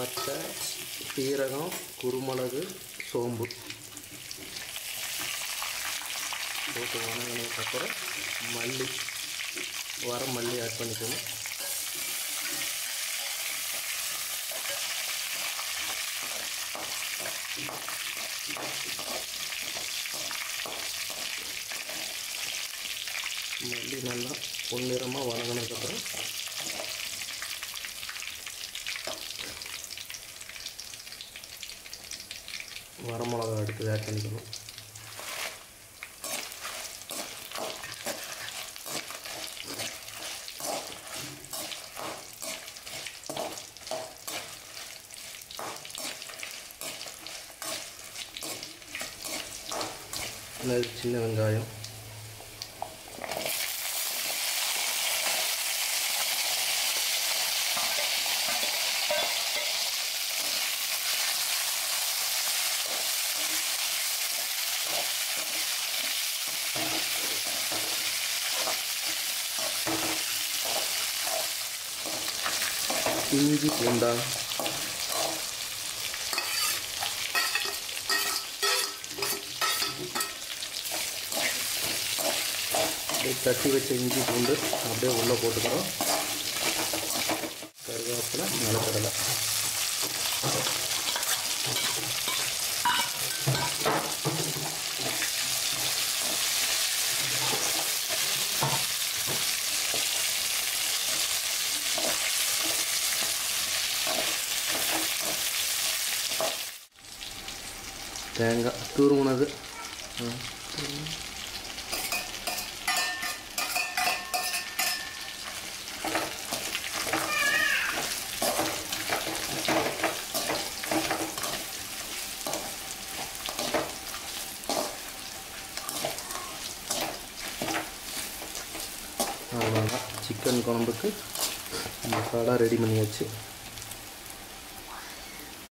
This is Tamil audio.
பட்டை சீரகம் குருமிளகு சோம்பு போட்டு வணங்கினதுக்கப்புறம் மல்லி வர மல்லி ஆட் பண்ணிக்கணும் மல்லி நல்லா பொன்னிறமாக வதங்கினதுக்கப்புறம் வரமிளகா எடுத்து ஆட் பண்ணிக்கணும் அது சின்ன வெங்காயம் இஞ்சி பூண்டா அப்படியே தட்டி வச்ச இஞ்சி பூண்டு அப்படியே உள்ளே போட்டுக்கிறோம் கருவேப்பிலை நிலக்கடலை தேங்காய் துருவுனது ம். அவ்வளோதான் சிக்கன் குழம்புக்கு மசாலா ரெடி பண்ணியாச்சு